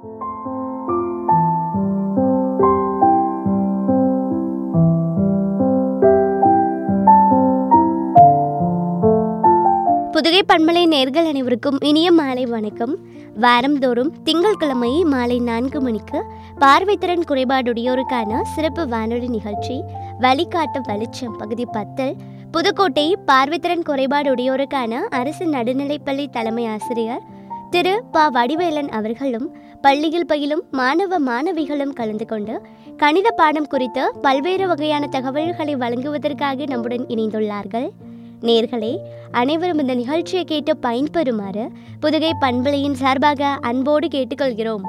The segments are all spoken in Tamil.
புதுகை பண்பலை நேர்கள் அனைவருக்கும் இனிய மாலை வணக்கம் வாரந்தோறும் திங்கட்கிழமை மாலை நான்கு மணிக்கு பார்வைத்திறன் குறைபாடுடையோருக்கான சிறப்பு வானொலி நிகழ்ச்சி வழிகாட்டும் வெளிச்சம் பகுதி பத்தில் புதுக்கோட்டை பார்வைத்திறன் குறைபாடுடையோருக்கான அரசு நடுநிலைப்பள்ளி தலைமை ஆசிரியர் திரு ப வடிவேலன் அவர்களும் பள்ளியில் பயிலும் மாணவ மாணவிகளும் கலந்து கொண்டு கணித பாடம் குறித்த பல்வேறு வகையான தகவல்களை வழங்குவதற்காக நம்முடன் இணைந்துள்ளார்கள் நேர்களே அனைவரும் இந்த நிகழ்ச்சியை கேட்டு பயன்பெறுமாறு புதுகை பண்பலையின் சார்பாக அன்போடு கேட்டுக்கொள்கிறோம்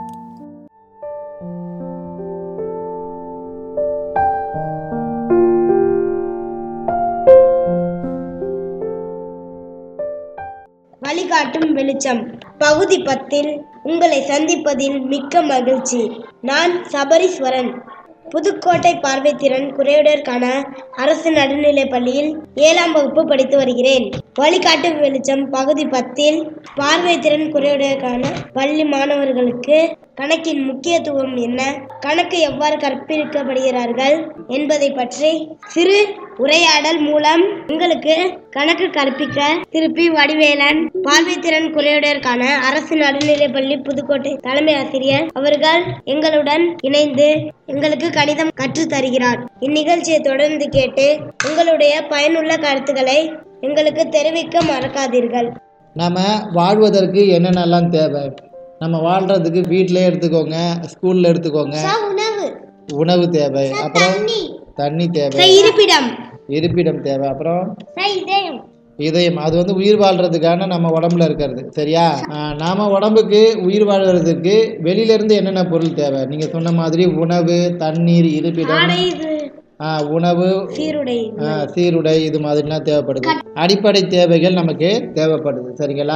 வழிகாட்டும் வெளிச்சம் பகுதி பத்தில் உங்களை சந்திப்பதில் மிக்க மகிழ்ச்சி நான் சபரீஸ்வரன் புதுக்கோட்டை பார்வைத்திறன் குறையுடற்கான அரசு நடுநிலைப் பள்ளியில் ஏழாம் வகுப்பு படித்து வருகிறேன் வழிகாட்டு வெளிச்சம் பகுதி பத்தில் பார்வைத்திறன் குறையுடற்கான பள்ளி மாணவர்களுக்கு கணக்கின் முக்கியத்துவம் என்ன கணக்கு எவ்வாறு கற்பிக்கப்படுகிறார்கள் என்பதை பற்றி சிறு உரையாடல் மூலம் உங்களுக்கு கணக்கு கற்பிக்க திருப்பி வடிவேலன் பார்வைத்திறன் குறையுடையற்கான அரசு நடுநிலைப்பள்ளி புதுக்கோட்டை தலைமை ஆசிரியர் அவர்கள் எங்களுடன் இணைந்து எங்களுக்கு கணிதம் கற்றுத் தருகிறார் இந்நிகழ்ச்சியை தொடர்ந்து கேட்டு உங்களுடைய பயனுள்ள கருத்துக்களை எங்களுக்கு தெரிவிக்க மறக்காதீர்கள் நம்ம வாழ்வதற்கு என்னென்னலாம் தேவை நம்ம வாழ்கிறதுக்கு வீட்டிலே எடுத்துக்கோங்க ஸ்கூலில் எடுத்துக்கோங்க உணவு உணவு தேவை அப்புறம் தண்ணி தேவை இருப்பிடம் இருப்பிடம் தேவை அப்புறம் இதயம் இதயம் அது வந்து உயிர் வாழ்றதுக்கான நம்ம உடம்புல இருக்கிறது சரியா ஆஹ் நாம உடம்புக்கு உயிர் வாழ்வதற்கு வெளியில இருந்து என்னென்ன பொருள் தேவை நீங்க சொன்ன மாதிரி உணவு தண்ணீர் இருப்பிடம் ஆஹ் உணவு சீருடை ஆஹ் சீருடை இது மாதிரிலாம் தேவைப்படுது அடிப்படை தேவைகள் நமக்கு தேவைப்படுது சரிங்களா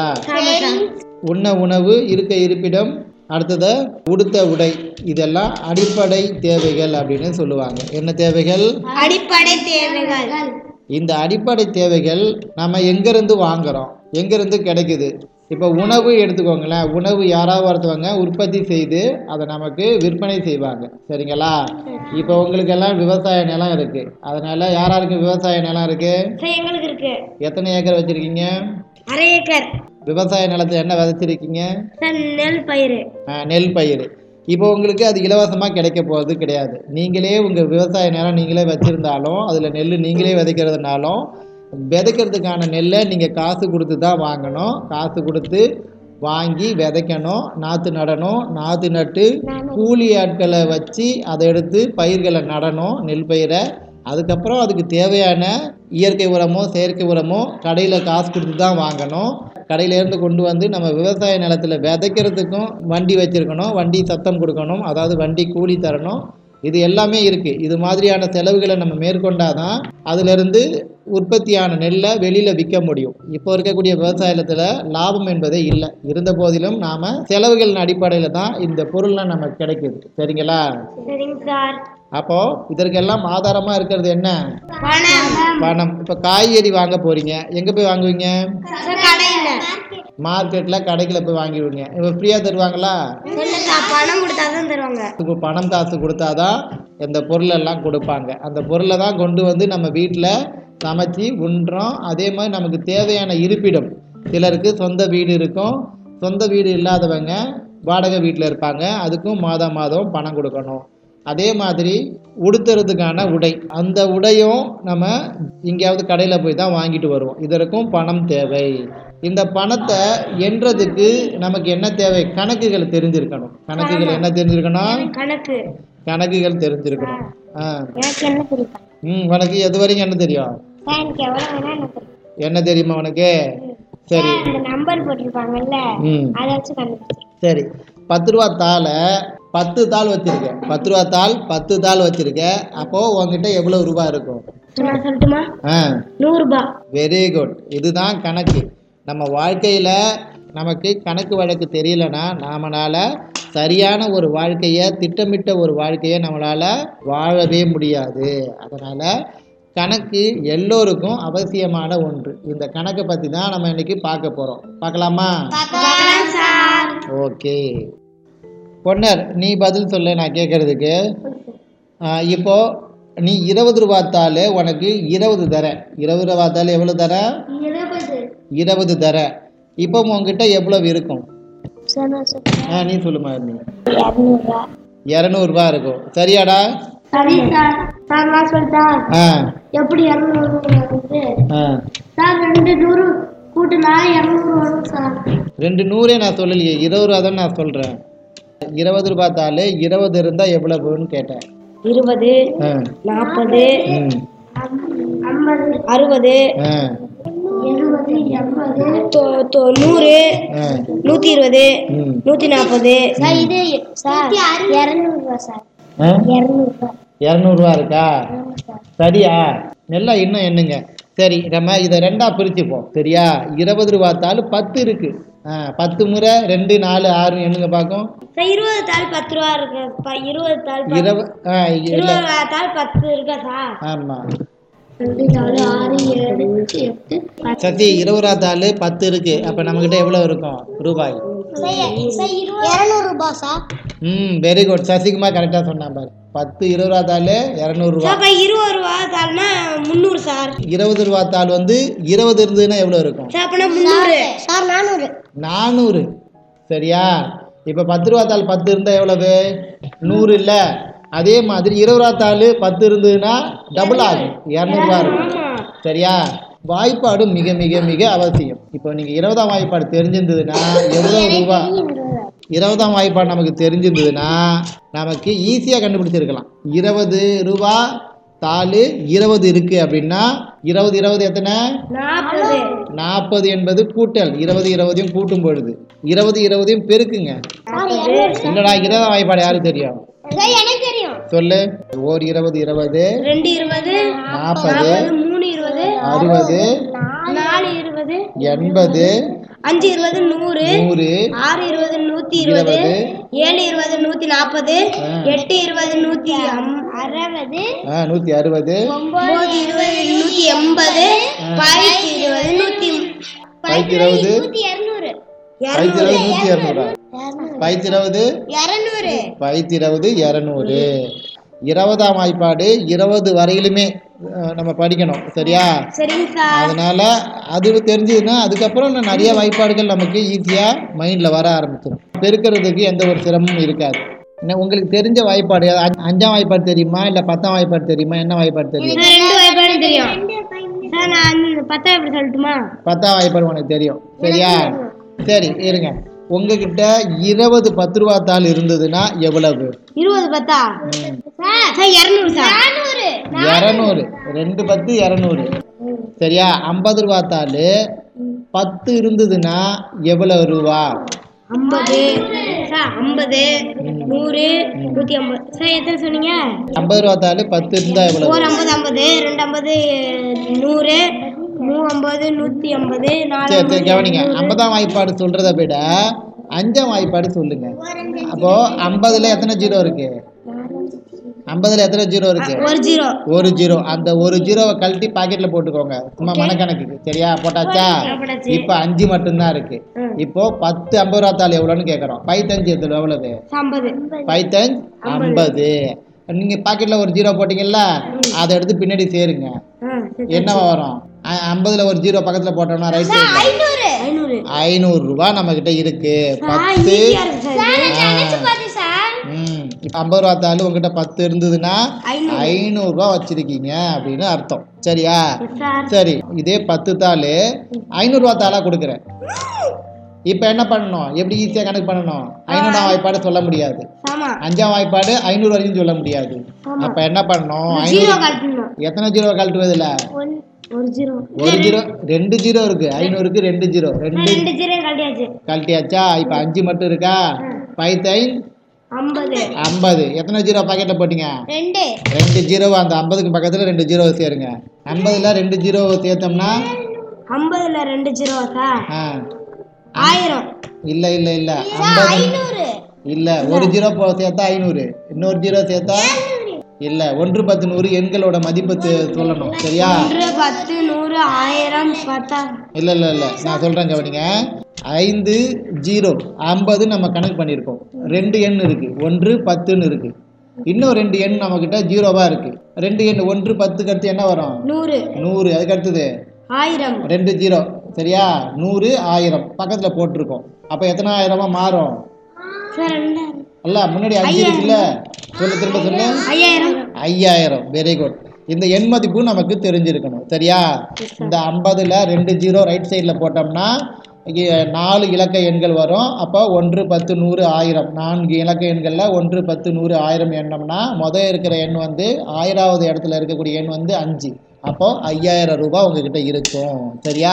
உண்ண உணவு இருக்க இருப்பிடம் அடுத்தது உடுத்த உடை இதெல்லாம் அடிப்படை தேவைகள் அப்படின்னு சொல்லுவாங்க என்ன தேவைகள் அடிப்படை தேவைகள் இந்த அடிப்படை தேவைகள் நம்ம எங்கேருந்து வாங்குறோம் எங்கேருந்து கிடைக்குது இப்போ உணவு எடுத்துக்கோங்களேன் உணவு யாராவது ஒருத்தவங்க உற்பத்தி செய்து அதை நமக்கு விற்பனை செய்வாங்க சரிங்களா இப்போ உங்களுக்கெல்லாம் விவசாய நிலம் இருக்கு அதனால யாராருக்கு விவசாய நிலம் இருக்கு சரி, எங்களுக்கு இருக்கு எத்தனை ஏக்கர் வச்சிருக்கீங்க அரை ஏக்கர் விவசாய நிலத்தை என்ன விதைச்சிருக்கீங்க சார், நெல் பயிர் ஆ, நெல் பயிர் இப்போ உங்களுக்கு அது இலவசமாக கிடைக்க போகிறது கிடையாது நீங்களே உங்கள் விவசாய நிலம் நீங்களே வச்சுருந்தாலும் அதில் நெல் நீங்களே விதைக்கிறதுனாலும் விதைக்கிறதுக்கான நெல்லை நீங்கள் காசு கொடுத்து தான் வாங்கணும் காசு கொடுத்து வாங்கி விதைக்கணும் நாற்று நடணும் நாற்று நட்டு கூலி ஆட்களை வச்சு அதை எடுத்து பயிர்களை நடணும் நெல் பயிரை அதுக்கப்புறம் அதுக்கு தேவையான இயற்கை உரமோ செயற்கை உரமோ கடையில் காசு கொடுத்து தான் வாங்கணும் கடையிலேருந்து கொண்டு வந்து நம்ம விவசாய நிலத்தில் விதைக்கிறதுக்கும் வண்டி வச்சுருக்கணும் வண்டி சத்தம் கொடுக்கணும் அதாவது வண்டி கூலி தரணும் இது எல்லாமே இருக்குது இது மாதிரியான செலவுகளை நம்ம மேற்கொண்டாதான் அதிலிருந்து உற்பத்தியான நெல்லை வெளியில் விற்க முடியும் இப்போ இருக்கக்கூடிய விவசாயத்தில் லாபம் என்பதே இல்லை இருந்த போதிலும் நாம் செலவுகளின் அடிப்படையில் தான் இந்த பொருள்லாம் நமக்கு கிடைக்குது சரிங்களா சரிங்க சார் அப்போ இதற்கெல்லாம் ஆதாரமா இருக்கிறது என்ன பணம் பணம் இப்போ காய்கறி வாங்க போறீங்க எங்க போய் வாங்குவீங்க சார், கடையில மார்க்கெட்ல கடைகளை போய் வாங்கிடுவீங்க இப்போ ஃப்ரீயா தருவாங்களா இல்ல சார் பணம் கொடுத்தாதான் தருவாங்க இப்போ பணம் காசு கொடுத்தாதான் இந்த பொருள் எல்லாம் கொடுப்பாங்க அந்த பொருளை தான் கொண்டு வந்து நம்ம வீட்டில் சமைச்சு உண்றோம் அதே மாதிரி நமக்கு தேவையான இருப்பிடம் சிலருக்கு சொந்த வீடு இருக்கும் சொந்த வீடு இல்லாதவங்க வாடகை வீட்டில் இருப்பாங்க அதுக்கும் மாதம் மாதம் பணம் கொடுக்கணும் அதே மாதிரி உடுத்துறதுக்கான உடை அந்த உடையும் நம்ம எங்கேயாவது கடையில் போய் தான் வாங்கிட்டு வருவோம் இதற்கும் பணம் தேவை இந்த பணத்தை எண்றதுக்கு நமக்கு என்ன தேவை கணக்குகள் தெரிஞ்சிருக்கணும் கணக்குகள் என்ன தெரிஞ்சிருக்கணும் கணக்கு கணக்குகள் தெரிஞ்சிருக்கணும் ஆ எனக்கு என்ன தெரியும் ம் உனக்கு எது வரைக்கும் என்ன தெரியும் சார், எனக்கு எவ்வளவு வேணா எனக்கு தெரியும் என்ன தெரியுமா உனக்கு சரி இந்த நம்பர் போட்டிருப்பாங்கல்ல ம் அதை வச்சு கண்டுபிடிச்சேன் சரி பத்து ரூபா தாளை பத்து தாள் வச்சிருக்க பத்து ரூபா தாள் பத்து தாள் வச்சிருக்க அப்போ உன்கிட்ட எவ்வளவு ரூபாய் இருக்கும் நான் சொல்லட்டுமா ஆ நூறு ரூபாய் வெரி குட் இதுதான் கணக்கு நம்ம வாழ்க்கையில் நமக்கு கணக்கு வழக்கு தெரியலனா நாமளால் சரியான ஒரு வாழ்க்கையை திட்டமிட்ட ஒரு வாழ்க்கையை நம்மளால் வாழவே முடியாது அதனால் கணக்கு எல்லோருக்கும் அவசியமான ஒன்று இந்த கணக்கை பற்றி தான் நம்ம இன்னைக்கு பார்க்க போகிறோம் பார்க்கலாமா ஓகே பொன்னர் நீ பதில் சொல்லு நான் கேட்கறதுக்கு இப்போ நீ இருபது ரூபா தாள் உனக்கு இருபது தர இருபது ரூபா தாள் எவ்வளோ தர இருபது இருபது தர இப்போ உங்ககிட்ட எவ்வளவு இருக்கும் சார் நான் சொல்றேன் ஆ நீ சொல்லுமா நீ இரநூறுவா இரநூறுபா இருக்கும் சரியாடா சரி சார் சார் நான் சொல்லிட்டா ஆ எப்படி இரநூறு வருது ஆ சார் ரெண்டு நூறு கூட்டினா இரநூறு வரும் சார் ரெண்டு நூறே நான் சொல்லலையே இருபது ரூபா தான் நான் சொல்கிறேன் இருபது ரூபா தாள் இருபது இருந்தால் எவ்வளவுன்னு கேட்டேன் இருபது ஆ நாற்பது ம் ஐம்பது அறுபது ஆ எழுபது எண்பது நூறு ஆ நூத்தி இருபது ம் நூத்தி நாற்பது சார் இது சார் இரநூறுவா சார் ஆ இரநூறுவா இரநூறுவா இருக்கா சரியா நல்லா இன்னும் என்னங்க சரி நம்ம இதை ரெண்டா பிரிச்சுப்போம் சரியா இருபது ரூபா தாள் பத்து இருக்கு ஆ பத்து முறை ரெண்டு நாலு ஆறு என்னங்க பார்க்கும் சார் இருபது தாள் பத்து ரூபா இருக்கு ப- இருபது தாள் பத்து- இருபது ஆ இல்லை இருபது தாள் பத்து இருக்கா சார் ஆமாம் ரெண்டு நாலு ஆறு ஏழு எட்டு சத்தி இருபது ரூபா தாள் பத்து இருக்கு அப்போ நம்மக்கிட்ட எவ்வளோ இருக்கும் ரூபாய் இரநூறு ரூபாய் சார் ம் வெரி குட் சசிகுமார் கரெக்டாக சொன்னான் பாரு பத்து இருபது ரூபா தாள் இரநூறுவா அப்ப இருபது ரூபா தாள்னா முந்நூறு சார் இருபது ரூபா தாள் வந்து இருபது இருந்ததுன்னா எவ்வளோ இருக்கும் சார் அப்பனா முந்நூறு சார் நானூறு நானூறு சரியா இப்போ பத்து ரூபா தாள் பத்து இருந்தால் எவ்வளவு நூறு இல்லை அதே மாதிரி இருபது ரூபா தாள் பத்து இருந்ததுன்னா டபுள் ஆகும் இரநூறுவா இருக்கும் சரியா வாய்ப்பாடு மிக மிக மிக அவசியம் இப்போ நீங்கள் இருபதாம் வாய்ப்பாடு தெரிஞ்சிருந்ததுன்னா எவ்வளோ ரூபா இருபதாம் வாய்ப்பாடு நமக்கு தெரிஞ்சிருந்ததுன்னா நமக்கு ஈஸியாக கண்டுபிடிச்சிருக்கலாம் இருபது ரூபா தாள் இருபது இருக்குது அப்படின்னா இருபது இருபது எத்தனை நாற்பது நாற்பது என்பது கூட்டல் இருபது இருபதையும் கூட்டும் பொழுது இருபது இருபதையும் பெருக்குங்க இல்லடா இருபதாம் வாய்ப்பாடு யாருக்கு தெரியும் எனக்கு தெரியும் சொல்லு ஓர் இருபது இருபது ரெண்டு இருபது நாற்பது மூணு இருபது அறுபது நாலு இருபது எண்பது அஞ்சு இருபது நூறு நூறு ஆறு இருபது நூத்தி இருபது இருபது ஏழு இருபது நூத்தி நாற்பது ஆ. எட்டு இருபது நூத்தி அறுபது ஆ நூற்றி அறுபது ஒன்பது இருபது நூத்தி எண்பது பத்து இருபது நூத்தி பைத்து இருபது இருநூறு பைத்து இருபது நூற்றி இரநூறா பைத்து இருபது இருநூறு பைத்து இருபது இரநூறு இருபதாம் வாய்ப்பாடு இருபது வரையிலுமே அஹ், நம்ம படிக்கணும் சரியா சரிங்க சார் அதனால அது தெரிஞ்சதுன்னா அதுக்கப்புறம் இன்னும் நிறைய வாய்ப்பாடுகள் நமக்கு ஈஸியாக மைண்டில் வர ஆரம்பிச்சிடும் பெருக்கிறதுக்கு எந்த ஒரு சிரமமும் இருக்காது என்ன உங்களுக்கு தெரிஞ்ச வாய்ப்பாடு அஞ்ச- அஞ்சாம் வாய்ப்பாடு தெரியுமா இல்லை பத்தாம் வாய்ப்பாடு தெரியுமா என்ன வாய்ப்பாடு தெரியும் சார் ரெண்டு வாய்ப்பாடு தெரியும் சார் நான் அந்த பத்தா எப்படி சொல்லட்டுமா பத்தாம் வாய்ப்பாடு உனக்கு தெரியும் சரியா சரி இருங்க உங்ககிட்ட இருபது பத்து ரூபா தாள் இருந்ததுன்னா எவ்வளவு இருபது பத்தா ம். சார் இரநூறு சார் நானூறு இரநூறு ரெண்டு பத்து இரநூறு சரியா ஐம்பது ரூபா தாள் பத்து இருந்ததுன்னா எவ்வளவு ரூபா ஐம்பது சார் ஐம்பது நூறு நூத்தி ஐம்பது சார் எத்தனை சொன்னீங்க ஐம்பது ரூபா தாள் பத்து இருந்தா எவ்வளவு ஒரு ஐம்பது ஐம்பது ரெண்டு ஐம்பது நூறு மூணு ஐம்பது நூத்தி ஐம்பது நாலு சரி சரி கவனிங்க ஐம்பதாம் வாய்ப்பாடு சொல்றதை விட அஞ்சாம் வாய்ப்பாடு சொல்லுங்க அப்போ ஐம்பதுல எத்தனை ஜீரோ இருக்கு ஐம்பதுல எத்தனை ஜீரோ இருக்கு ஒரு ஜீரோ ஒரு ஜீரோ அந்த ஒரு ஜீரோவை கழட்டி பாக்கெட்ல போட்டுக்கோங்க சும்மா மனக்கணக்குக்கு சரியா போட்டாச்சா போட்டாச்சு. இப்போ அஞ்சு மட்டும்தான் இருக்கு ம். இப்போ பத்து ஐம்பது ரூபா தாள் எவ்வளோன்னு கேட்குறோம் பைத்தஞ்சு எத்தனை எவ்வளவு ஐம்பது பைத்தஞ்சு ஐம்பது நீங்க பாக்கெட்ல ஒரு ஜீரோ போட்டீங்கல்ல அதை எடுத்து பின்னாடி சேருங்க ஆ, சரி. என்னவா வரும் அ- ஐம்பதுல ஒரு ஜீரோ பக்கத்துல போட்டோம்னா ரைட் சைடுல ஐநூறு ஐநூறு ஐநூறு ரூபாய் நம்ம கிட்ட இருக்கு சார் பத்து ஈஸியா இருக்கு சார் ஆ. சார் ம் இப்போ ஐம்பது ரூபா தாள் உங்ககிட்ட பத்து இருந்ததுன்னா ஐநூறு. ஐநூறு ரூபா வச்சிருக்கீங்க அப்படின்னு அர்த்தம் சரியா சார் சரி இதே பத்து தாள் ஐநூறுரூவா தாளாக கொடுக்குறேன் இப்போ என்ன பண்ணணும் எப்படி ஈஸியாக கணக்கு பண்ணணும் ஐநூறாம் வாய்ப்பாடு சொல்ல முடியாது ஆமா அஞ்சாம் வாய்ப்பாடு ஐநூறு வரைக்கும் சொல்ல முடியாது அப்போ என்ன பண்ணணும் ஜீரோ ஐநூறு கட்டணும் எத்தனை ஜீரோ கழட்டுவதில்ல ஒரு ஜீரோ ஒரு ஜீரோ ரெண்டு ஜீரோ இருக்கு ஐநூறுக்கு ரெண்டு ஜீரோ ரெண்டு ரெண்டு ஜீரோ கட்டியாச்சு கழட்டியாச்சா இப்போ அஞ்சு மட்டும் இருக்கா பைத்தைன் ஐம்பது ஐம்பது எத்தனை ஜீரோ பாக்கெட்டில் போட்டீங்க ரெண்டு ரெண்டு ஜீரோ அந்த ஐம்பதுக்கு பக்கத்தில் ரெண்டு ஜீரோ சேருங்க ஐம்பதுல ரெண்டு ஜீரோ சேர்த்தோம்னா ஐம்பதுல ரெண்டு ஜீரோ சார் ஆ ஆயிரம் இல்லை இல்லை இல்லை ஐம்பது இல்லை ஒரு ஜீரோ போ சேர்த்தா ஐநூறு இன்னொரு ஜீரோ சேர்த்தா இல்லை ஒன்று பத்து நூறு எண்களோட மதிப்பு தெ- சொல்லணும் சரியா ஒன்று பத்து நூறு ஆயிரம் பத்தா இல்லை இல்லை இல்லை நான் சொல்கிறேன் கவனிங்க ஐந்து ஜீரோ ஐம்பது நம்ம கணக்கு பண்ணியிருக்கோம் ரெண்டு எண் இருக்கு ஒன்று பத்துன்னு இருக்கு இன்னும் ரெண்டு எண் நம்மக்கிட்ட ஜீரோவாக இருக்கு ரெண்டு எண் ஒன்று பத்துக்கு அடுத்து என்ன வரும் நூறு நூறு அதுக்கு அடுத்தது ஆயிரம் ரெண்டு ஜீரோ சரியா நூறு ஆயிரம் பக்கத்தில் போட்டிருக்கோம் அப்போ எத்தனை ஆயிரமா மாறும் சார் ரெண்டாயிரம் அல்ல முன்னாடி அஞ்சு இருக்குல்ல சொல்லு திரும்ப சொல்லு ஐயாயிரம் ஐயாயிரம் வெரி குட் இந்த எண் மதிப்பு நமக்கு தெரிஞ்சிருக்கணும் சரியா இந்த ஐம்பதுல ரெண்டு ஜீரோ ரைட் சைடில் போட்டோம்னா இங்க நாலு இலக்க எண்கள் வரும் அப்போ ஒன்று பத்து நூறு ஆயிரம் நான்கு இலக்க எண்களில் ஒன்று பத்து நூறு ஆயிரம் எண்ணம்னா மொதல் இருக்கிற எண் வந்து ஆயிராவது இடத்துல இருக்கக்கூடிய எண் வந்து அஞ்சு அப்போ ஐயாயிரம் ரூபாய் உங்ககிட்ட இருக்கும் சரியா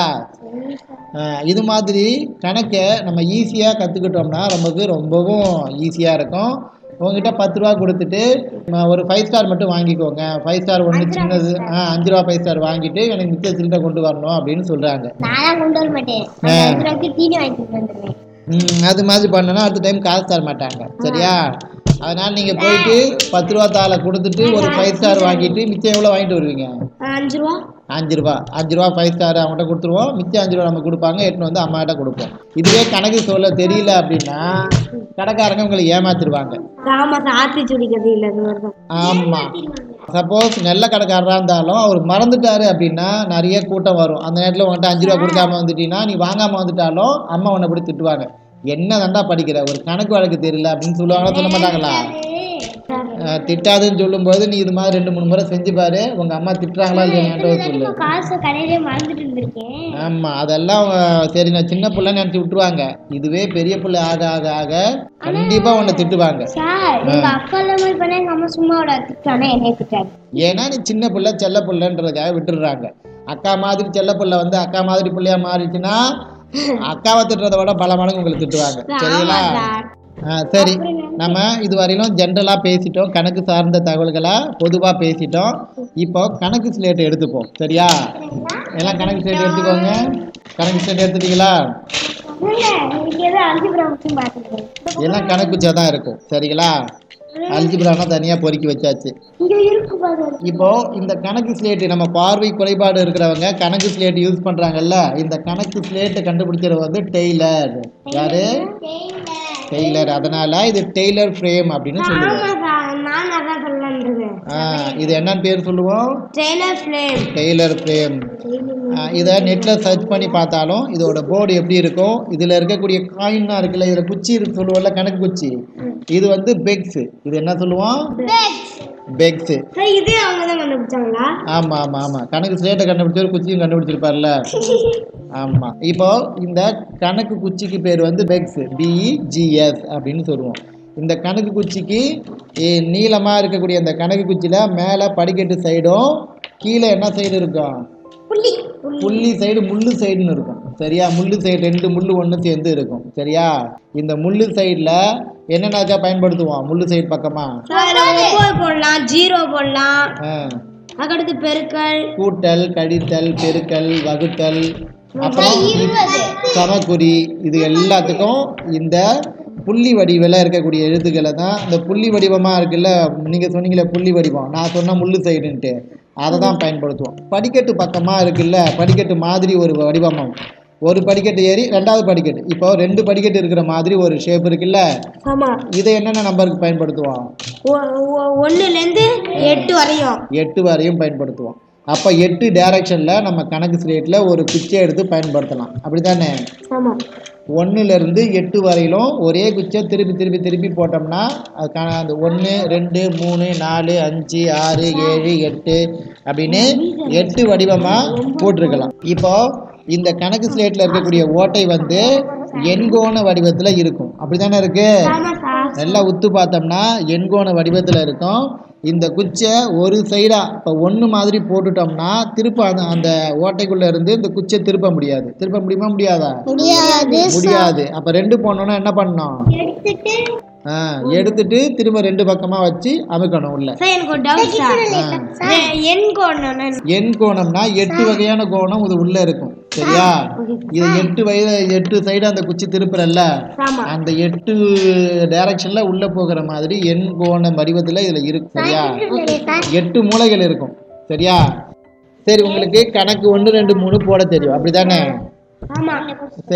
அஹ் இது மாதிரி கணக்கை நம்ம ஈஸியாக கற்றுக்கிட்டோம்னா நமக்கு ரொம்பவும் ஈஸியாக இருக்கும் உங்ககிட்ட பத்து ரூபா கொடுத்துட்டு ம, ஒரு ஃபைவ் ஸ்டார் மட்டும் வாங்கிக்கோங்க ஃபைவ் ஸ்டார் ஒன்று சின்னது ஆ அஞ்சு ரூபா ஃபைவ் ஸ்டார் வாங்கிட்டு எனக்கு மிச்ச சில்லறை கொண்டு வரணும் அப்படின்னு சொல்கிறாங்க நான்லாம் கொண்டு வர மாட்டேன் ஆ. அஞ்சு ரூபாய்க்கு தீனி வாங்கிட்டு வந்துடுவேன் ம், அது மாதிரி பண்ணனா அடுத்த டைம் காசு தர மாட்டாங்க சரியா அதனால நீங்கள் போயிட்டு பத்து ரூபா தாளை கொடுத்துட்டு ஒரு ஃபைவ் ஸ்டார் வாங்கிட்டு மிச்சம் எவ்வளோ வாங்கிட்டு வருவீங்க அஞ்சு ரூபா அஞ்சு ரூபா அஞ்சு ரூபா ஃபைவ் ஸ்டார் அவங்ககிட்ட கொடுத்துருவோம் மிச்சம் அஞ்சு ரூபா நம்ம கொடுப்பாங்க எட்டுன்னு வந்து அம்மா கிட்ட கொடுப்போம் இதுவே கணக்கு சொல்ல தெரியல அப்படின்னா கடைக்காரங்க உங்களை ஏமாத்திடுவாங்க ஆமா சார் ஆத்தி சுடிக்கிறது இல்லை அது மாதிரி தான் ஆமாம் சப்போஸ் நல்ல கடைக்காரராக இருந்தாலும் அவர் மறந்துட்டாரு அப்படின்னா நிறைய கூட்டம் வரும் அந்த நேரத்தில் உன்கிட்ட அஞ்சு ரூபா கொடுக்காம வந்துட்டீங்கன்னா நீ வாங்காமல் வந்துட்டாலும் அம்மா உன்னை அப்படி திட்டுவாங்க என்ன தாண்டா படிக்கிற ஒரு கணக்கு வழக்கு தெரியல அப்படின்னு சொல்லுவாங்களா சொல்ல மாட்டாங்களா அஹ் திட்டாதுன்னு சொல்லும்போது நீ இது மாதிரி ரெண்டு மூணு முறை செஞ்சு பாரு உங்க அம்மா திட்டுறாங்களா இல்லையா சொல்லு காசு கடையிலே மறந்துட்டு இருந்திருக்கேன் ஆமா அதெல்லாம் அஹ், சரி நான் சின்ன பிள்ளைன்னு நினைச்சு விட்டுருவாங்க இதுவே பெரிய பிள்ளை ஆக ஆக ஆக கண்டிப்பா உன்னை திட்டுவாங்க சார் எங்க அப்பா எல்லாம் மாதிரி பண்ணா எங்க அம்மா சும்மா விட திட்டானே என்னை திட்டாரு ஏன்னா நீ சின்ன பிள்ளை செல்ல பிள்ளைன்றதுக்காக விட்டுடுறாங்க அக்கா மாதிரி செல்ல பிள்ளை வந்து அக்கா மாதிரி பிள்ளையா மாறிச்சுன்னா அக்காவை திட்டுறதை விட பல மடங்கு உங்களை திட்டுவாங்க சரிங்களா சார் ஆ, சரி நம்ம இதுவரையிலும் ஜென்ரலாக பேசிட்டோம் கணக்கு சார்ந்த தகவல்களை பொதுவாக பேசிட்டோம் இப்போ கணக்கு ஸ்லேட் எடுத்துப்போம் சரியா எல்லாம் கணக்கு ஸ்லேட் எடுத்துக்கோங்க கணக்கு ஸ்லேட் எடுத்துட்டீங்களா இன்னைக்கு ஏதோ அல்ஜிப்ரா மட்டும் பார்த்துருக்கேன் எல்லாம் கணக்குச்சா தான் இருக்கும் சரிங்களா அல்ஜிப்ரானா தனியாக பொறுக்கி வச்சாச்சு இங்க இருக்கு பாரு இப்போ இந்த கணக்கு ஸ்லேட்டு நம்ம பார்வை குறைபாடு இருக்கிறவங்க கணக்கு ஸ்லேட் யூஸ் பண்றாங்கல்ல இந்த கணக்கு ஸ்லேட்டை கண்டுபிடிக்கிறது வந்து டெய்லர் யாரு டெய்லர் அதனால இது டெய்லர் ஃப்ரேம் அப்படின்னு சொல்லுவோம் ஆமா சார் நான் அதான் சொல்லலான்றது ஆ, இது என்னன்னு பேர் சொல்லுவோம் ட்ரெயிலர் ஃப்ளேம் டெய்லர் ஃப்ரேம் இதை நெட்டில் சர்ச் பண்ணி பார்த்தாலும் இதோட போர்டு எப்படி இருக்கும் இதில் இருக்கக்கூடிய காயின்னா இருக்குல்ல இதில் குச்சி இருக்கு சொல்லுவோம்ல கணக்கு குச்சி இது வந்து பெக்ஸ் இது என்ன சொல்லுவோம் பெக்ஸ் சார் இதே அவங்க தான் கண்டுபிடிச்சாங்களா ஆமாம் ஆமாம் ஆமாம் கணக்கு ஸ்லேட்டை கண்டுபிடிச்ச ஒரு குச்சியும் கண்டுபிடிச்சிருப்பார்ல ஆமாம் இப்போ இந்த கணக்கு குச்சிக்கு பேர் வந்து பெக்ஸ் பிஇஜிஎஸ் அப்படின்னு சொல்லுவோம் இந்த கணக்கு குச்சிக்கு நீளமாக இருக்கக்கூடிய இந்த கணக்கு குச்சியில் மேலே படிக்கட்டு சைடும் கீழே என்ன சைடு இருக்கும் புள்ளி புள்ளி சைடு முள்ளு சைடுன்னு இருக்கும் சரியா முள்ளு சைடு ரெண்டு முள்ளு ஒன்று சேர்ந்து இருக்கும் சரியா இந்த முள்ளு சைடில் என்னென்னாக்கா பயன்படுத்துவோம் முள்ளு சைடு பக்கமாக சார் ஒவ்வொரு போடலாம் ஜீரோ போடலாம் ஆ அதுக்கடுத்து பெருக்கல் கூட்டல் கழித்தல் பெருக்கல் வகுத்தல் அப்புறம் சமக்குறி இது எல்லாத்துக்கும் இந்த புள்ளி வடிவில் இருக்கக்கூடிய எழுத்துக்களை தான் இந்த புள்ளி வடிவமாக இருக்குல்ல நீங்கள் சொன்னீங்களே புள்ளி வடிவம் நான் சொன்ன முள்ளு சைடுன்ட்டு அதை தான் பயன்படுத்துவோம் படிக்கட்டு பக்கமாக இருக்குல்ல படிக்கட்டு மாதிரி ஒரு வடிவமும் ஒரு படிக்கட்டு ஏறி ரெண்டாவது படிக்கட்டு இப்போ ரெண்டு படிக்கட்டு இருக்கிற மாதிரி ஒரு ஷேப் இருக்குல்ல ஆமா இதை என்னென்ன நம்பருக்கு பயன்படுத்துவோம் ஒ- ஒ- ஒண்ணுலேருந்து எட்டு வரையும் எட்டு வரையும் பயன்படுத்துவோம் அப்போ எட்டு டைரக்ஷனில் நம்ம கணக்கு ஸ்லேட்டில் ஒரு குச்சியை எடுத்து பயன்படுத்தலாம் அப்படி தானே ஆமா ஒன்றுலேருந்து எட்டு வரையிலும் ஒரே குச்சியை திருப்பி திருப்பி திருப்பி போட்டோம்னா அதுக்கான அந்த ஒன்று ரெண்டு மூணு நாலு அஞ்சு ஆறு ஏழு எட்டு அப்படின்னு எட்டு வடிவமாக போட்டிருக்கலாம் இப்போ இந்த கணக்கு ஸ்லேட்டில் இருக்கக்கூடிய ஓட்டை வந்து எண்கோண வடிவத்தில் இருக்கும் அப்படி தானே இருக்கு ஆமா சார் நல்லா உத்து பார்த்தோம்னா எண்கோண வடிவத்தில் இருக்கும் இந்த குச்சை ஒரு சைடாக இப்போ ஒன்று மாதிரி போட்டுட்டோம்னா திருப்ப அந்த அந்த ஓட்டைக்குள்ளே இருந்து இந்த குச்சை திருப்ப முடியாது திருப்ப முடியுமா முடியாதா முடியாது முடியாது அப்போ ரெண்டு போனோன்னா என்ன பண்ணணும் எடுத்துட்டு ஆ எடுத்துட்டு திரும்ப ரெண்டு பக்கமாக வச்சு அமுக்கணும் உள்ள சார் எனக்கு ஒரு டவுட் சார் என் கோணம் எண் கோணம்னா எட்டு வகையான கோணம் இது உள்ள இருக்கும் சரியா இது எட்டு வயது எட்டு சைடு அந்த குச்சி திருப்புறல்ல ஆமா அந்த எட்டு டைரக்ஷன்ல உள்ள போகிற மாதிரி எண் கோண வடிவத்துல இதுல இருக்கு சரியா எட்டு மூலைகள் இருக்கும் சரியா சரி உங்களுக்கு கணக்கு ஒன்று ரெண்டு மூணு போட தெரியும் அப்படிதானே ஆமா சரி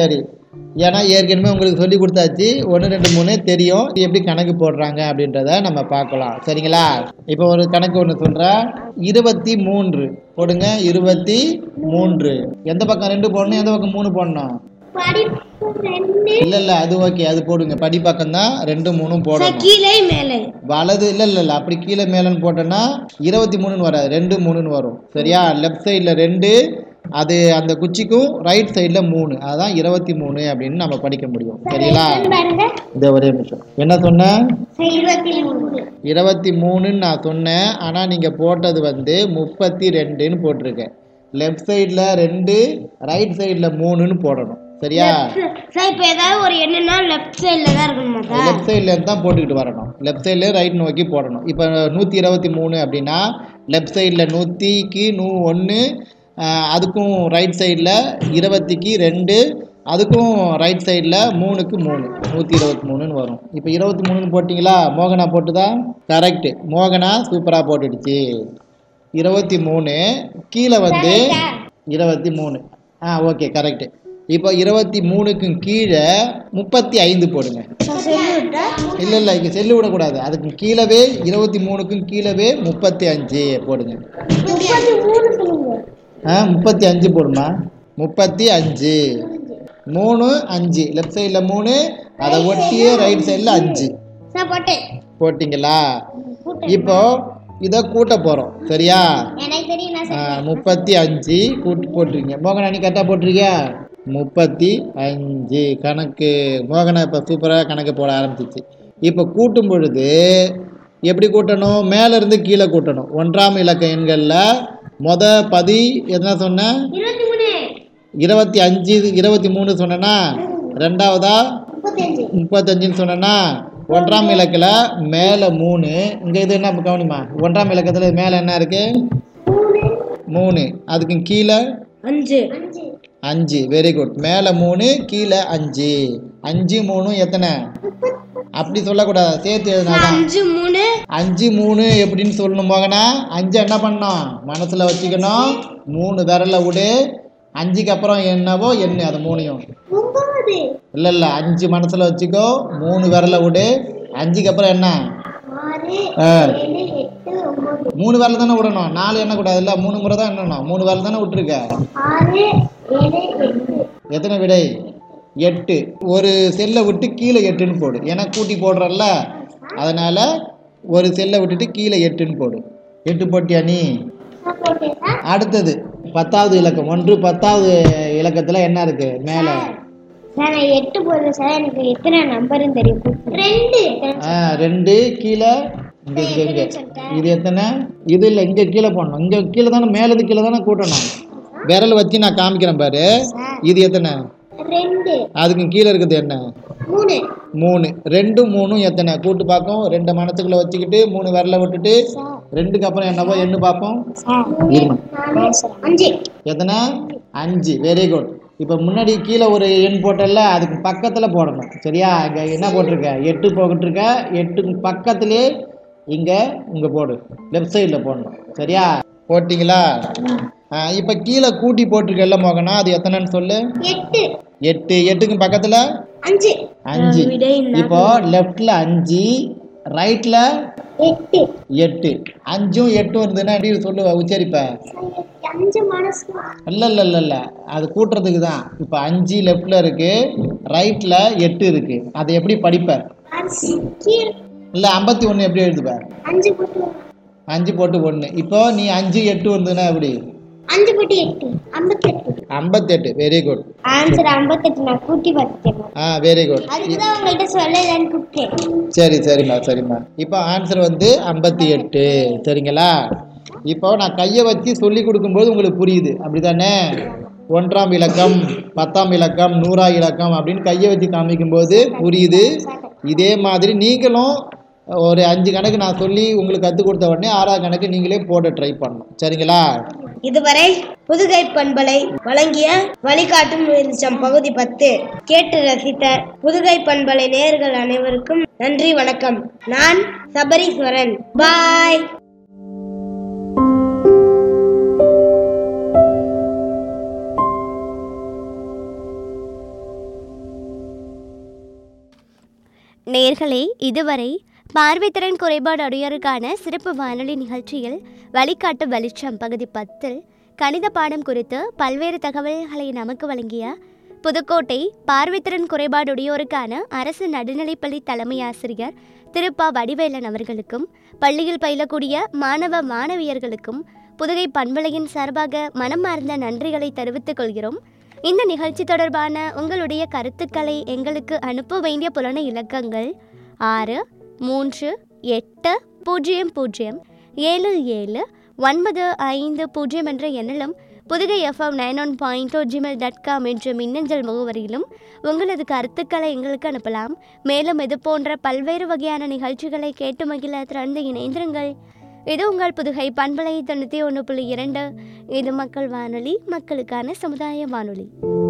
ஏன்னா ஏற்கனவே உங்களுக்கு சொல்லி கொடுத்தாச்சு ஒன்று ரெண்டு மூணு தெரியும் இது எப்படி கணக்கு போடுறாங்க அப்படின்றத நம்ம பார்க்கலாம் சரிங்களா இப்போ ஒரு கணக்கு ஒன்று சொல்கிறேன் இருபத்தி மூன்று போடுங்க இருபத்தி மூன்று எந்த பக்கம் ரெண்டு போடணும் எந்த பக்கம் மூணு போடணும் இல்லை இல்லை அது ஓகே அது போடுங்க படி பக்கம் தான் ரெண்டு மூணும் போடணும் கீழே மேலே வலது இல்லை இல்லை இல்லை அப்படி கீழே மேலேன்னு போட்டோன்னா இருபத்தி மூணுன்னு வராது ரெண்டு மூணுன்னு வரும் சரியா லெஃப்ட் சைடில் ரெண்டு அது அந்த குச்சிக்கும் ரைட் சைடில் மூணு அதுதான் இருபத்தி மூணு அப்படின்னு நம்ம படிக்க முடியும் சரிங்களா இந்த ஒரே நிமிஷம் என்ன சொன்னேன் இருபத்தி மூணு இருபத்தி மூணுன்னு நான் சொன்னேன் ஆனால் நீங்கள் போட்டது வந்து முப்பத்தி ரெண்டுன்னு போட்டிருக்கேன் லெஃப்ட் சைடில் ரெண்டு ரைட் சைடில் மூணுன்னு போடணும் சரியா சார் இப்போ ஏதாவது ஒரு எண்ணுனா லெஃப்ட் சைடில் தான் இருக்கணுமா சார் லெஃப்ட் சைட்லேருந்து தான் போட்டுக்கிட்டு வரணும் லெஃப்ட் சைடில் ரைட் நோக்கி போடணும் இப்போ நூற்றி இருபத்தி மூணு அப்படின்னா லெஃப்ட் சைடில் நூற்றிக்கு நூ ஒன்று அதுக்கும் ரைட் சைடில் இருபத்திக்கு ரெண்டு அதுக்கும் ரைட் சைடில் மூணுக்கு மூணு நூற்றி இருபத்தி மூணுன்னு வரும் இப்போ இருபத்தி மூணுன்னு போட்டிங்களா மோகனா போட்டுதா கரெக்டு மோகனா சூப்பராக போட்டுடுச்சு இருபத்தி மூணு கீழே வந்து இருபத்தி மூணு ஆ ஓகே கரெக்டு இப்போ இருபத்தி மூணுக்கும் கீழே முப்பத்தி ஐந்து போடுங்க இல்லை இல்லை இங்கே செல்லு விடக்கூடாது அதுக்கு கீழவே இருபத்தி மூணுக்கும் கீழவே முப்பத்தி அஞ்சு போடுங்க ஆ முப்பத்தி அஞ்சு போடுமா முப்பத்தி அஞ்சு மூணு அஞ்சு லெஃப்ட் சைடில் மூணு அதை ஒட்டியே ரைட் சைடில் அஞ்சு சார் போட்டேன் போட்டிங்களா இப்போ இதை கூட்ட போகிறோம் சரியா எனக்கு தெரியும் நான் ஆ, முப்பத்தி அஞ்சு கூட்டு போட்டிருக்கீங்க மோகனா நீ கரெக்டாக போட்டிருக்கியா முப்பத்தி அஞ்சு கணக்கு மோகனா இப்போ சூப்பராக கணக்கு போட ஆரம்பிச்சிச்சு இப்போ கூட்டும் பொழுது எப்படி கூட்டணும் மேலே இருந்து கீழே கூட்டணும் ஒன்றாம் இலக்க எண்களில் மொத பதி என்ன சொன்னேன் இருபத்தி மூணு இருபத்தி அஞ்சு இருபத்தி மூணு சொன்னேன்னா ரெண்டாவதா முப்பத்தஞ்சு முப்பத்தஞ்சுன்னு சொன்னேன்னா ஒன்றாம் இலக்கில் மேலே மூணு இங்கே இது என்ன கவனிமா ஒன்றாம் இலக்கத்தில் மேலே என்ன இருக்கு மூணு அதுக்கு கீழே அஞ்சு அஞ்சு வெரி குட் மேலே மூணு கீழே அஞ்சு அஞ்சு மூணு எத்தனை அப்படி சொல்லக்கூடாது சேர்த்து எழுதினாதான் அஞ்சு மூணு அஞ்சு மூணு எப்படின்னு சொல்லணும் போகனா அஞ்சு என்ன பண்ணோம் மனசில் வச்சுக்கணும் மூணு விரல விடு அஞ்சுக்கு அப்புறம் என்னவோ எண்ணு அது மூணையும் ஒன்பது இல்லை இல்லை அஞ்சு மனசில் வச்சுக்கோ மூணு விரல விடு அஞ்சுக்கு அப்புறம் என்ன ஆறு ஆ, ஏழு எட்டு ஒன்பது மூணு விரல தானே விடணும் நாலு எண்ணக்கூடாது இல்லை மூணு முறை தான் எண்ணணும் மூணு விரல் தானே விட்டுருக்க ஆறு ஏழு எட்டு எத்தனை விடை எட்டு ஒரு செல்லை விட்டு கீழே எட்டுன்னு போடு ஏன்னா கூட்டி போடுறல்ல அதனால் ஒரு செல்லை விட்டுட்டு கீழே எட்டுன்னு போடு எட்டு போட்டியா நீ நான் போட்டேன் சார் அடுத்தது பத்தாவது இலக்கம் ஒன்று பத்தாவது இலக்கத்தில் என்ன இருக்கு மேலே சார் நான் எட்டு போடுறேன் சார் எனக்கு எத்தனை நம்பர்னு தெரியும் ரெண்டு ஆ ரெண்டு கீழே இங்கே இங்கே இங்கே இது எத்தனை இது இல்லை இங்கே கீழே போடணும் இங்கே கீழே தானே மேலேது கீழே தானே கூட்டணும் விரல் வச்சு நான் காமிக்கிறேன் பாரு இது எத்தனை ரெண்டு அதுக்கு கீழே இருக்குது என்ன மூணு மூணு ரெண்டு மூணும் எத்தனை கூட்டு பார்ப்போம் ரெண்டு மனத்துக்குள்ள வச்சுக்கிட்டு மூணு விரல விட்டுட்டு ரெண்டுக்கு அப்புறம் என்னவோ எண்ணு பார்ப்போம் இருமா. அஞ்சு எத்தனை அஞ்சு வெரி குட் இப்போ முன்னாடி கீழே ஒரு எண் போட்டல அதுக்கு பக்கத்தில் போடணும் சரியா இங்கே என்ன போட்டிருக்க எட்டு போட்டுருக்க எட்டுக்கு பக்கத்துலேயே இங்கே இங்கே போடு லெஃப்ட் சைடில் போடணும் சரியா போட்டிங்களா இப்போ கீழே கூட்டி போட்டிருக்கல மோகனா அது எத்தனைன்னு சொல்லு எட்டு எட்டு எட்டுக்கு பக்கத்தில் அஞ்சு அஞ்சு விடை என்ன? இப்போ லெஃப்ட்ல அஞ்சு ரைட்ல எட்டு எட்டு அஞ்சும் எட்டும் இருந்ததுன்னா எப்படி சொல்லுவ உச்சரிப்ப அஞ்சு மனசு இல்ல இல்ல இல்ல இல்ல அது கூட்டுறதுக்கு தான் இப்போ அஞ்சு லெஃப்ட்ல இருக்கு ரைட்ல எட்டு இருக்கு அதை எப்படி படிப்ப கீழ் இல்ல ஐம்பத்தி ஒன்று எப்படி எழுதுவ அஞ்சு போட்டு அஞ்சு போட்டு ஒன்று இப்போ நீ அஞ்சு எட்டு வந்ததுன்னா எப்படி அஞ்சு போட்டு எட்டு ஐம்பத்தெட்டு ஐம்பத்தெட்டு வெரி குட் ஆன்சர் ஐம்பத்தெட்டு நான் கூட்டி பார்த்துட்டேன் ஆ வெரி குட் அதுக்கு தான் உங்கள்கிட்ட சொல்லலன்னு கூப்பிட்டேன் சரி சரிம்மா சரிம்மா இப்போ ஆன்சர் வந்து ஐம்பத்தி எட்டு சரிங்களா இப்போ நான் கையை வச்சு சொல்லி கொடுக்கும்போது உங்களுக்கு புரியுது அப்படிதானே ஒன்றாம் இலக்கம் பத்தாம் இலக்கம் நூறா இலக்கம் அப்படின்னு கையை வச்சு காமிக்கும்போது புரியுது இதே மாதிரி நீங்களும் ஒரு அஞ்சு கணக்கு நான் சொல்லி உங்களுக்கு கற்றுக் கொடுத்த உடனே ஆறாவது கணக்கு நீங்களே போட ட்ரை பண்ணணும் சரிங்களா இதுவரை புதுகை பண்பலை வழங்கிய வழிகாட்டும் வெளிச்சம் பகுதி பத்து கேட்டு ரசித்த புதுகை பண்பலை நேயர்கள் அனைவருக்கும் நன்றி வணக்கம் நான் சபரீஸ்வரன் பாய் நேர்களே இதுவரை பார்வைத்திறன் குறைபாடு உடையோருக்கான சிறப்பு வானொலி நிகழ்ச்சியில் வழிகாட்டு வெளிச்சம் பகுதி பத்தில் கணித பாடம் குறித்து பல்வேறு தகவல்களை நமக்கு வழங்கிய புதுக்கோட்டை பார்வைத்திறன் குறைபாடுடையோருக்கான அரசு நடுநிலைப்பள்ளி தலைமை ஆசிரியர் திருப்பா வடிவேலன் அவர்களுக்கும் பள்ளியில் பயிலக்கூடிய மாணவ மாணவியர்களுக்கும் புதுகை பண்பலையின் சார்பாக மனமார்ந்த நன்றிகளை தெரிவித்துக் கொள்கிறோம் இந்த நிகழ்ச்சி தொடர்பான உங்களுடைய கருத்துக்களை எங்களுக்கு அனுப்ப வேண்டிய புலன இலக்கங்கள் ஆறு மூன்று எட்டு பூஜ்ஜியம் பூஜ்ஜியம் ஏழு ஏழு ஒன்பது ஐந்து பூஜ்ஜியம் என்ற எண்ணிலும் Pudugai FM nine one point two Gmail dot com என்ற மின்னஞ்சல் முகவரியிலும் உங்களது கருத்துக்களை எங்களுக்கு அனுப்பலாம் மேலும் இது போன்ற பல்வேறு வகையான நிகழ்ச்சிகளை கேட்டு மகிழ திறந்து இணைந்திருங்கள் இது உங்கள் புதுகை பண்பலை தொண்ணூற்றி ஒன்று புள்ளி இரண்டு இது மக்கள் வானொலி மக்களுக்கான சமுதாய வானொலி